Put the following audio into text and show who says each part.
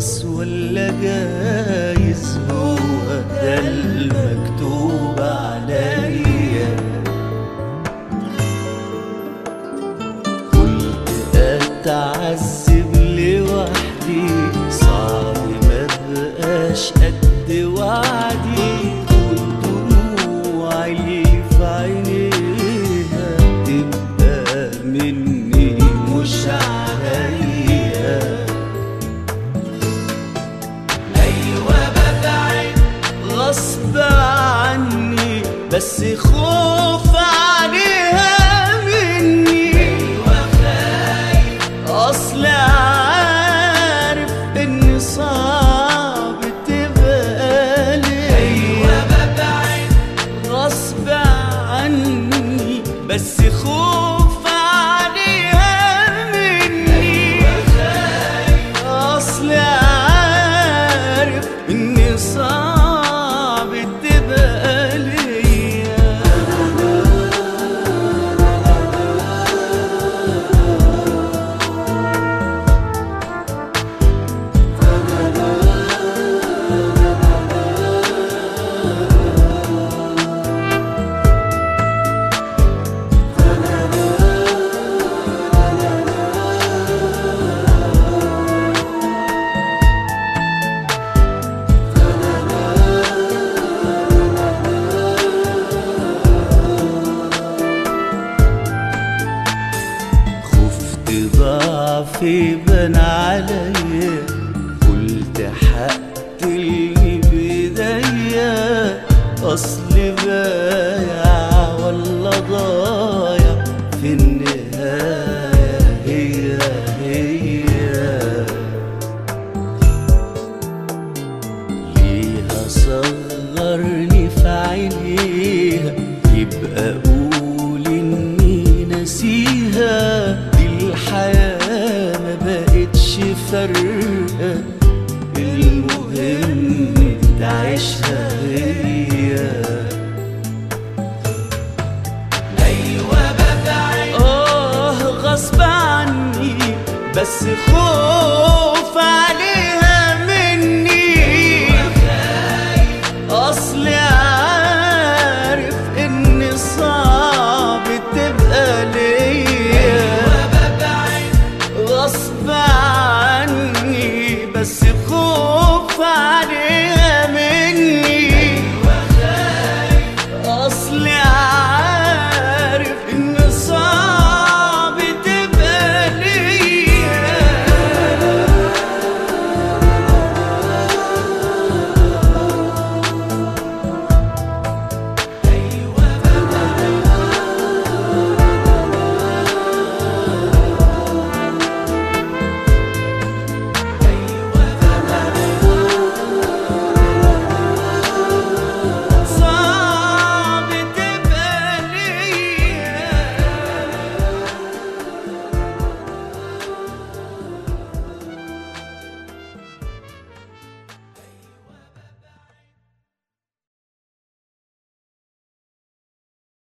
Speaker 1: بس ولا جايز هو ده المكتوب عليا قلت اتعذب لوحدي صعب ما بقاش قد وعدي والدموع اللي في عينيها تبقى مني مش عليا ايوه ببعد غصب عني بس خوف عليها مني ايوه خايف اصل عارف ان صعب تبقى لي ايوه ببعد غصب عني بس خوف عليها مني ايوه خايف اصل عارف اني صعب تبقى ليا خفت ضعفي بان عليا قلت حقتلني بايديا اصل بايع ولا ضايع في النهاية هي هي ليها صغرني في عينيها يبقى قول اني نسيها دي الحياة ما بقتش فارقة المهم تعيشها هي ايوه ببعد اه غصب عني بس خوف عليها مني اصل عارف ان صعب تبقى ليا غصب عني بس خوف عليها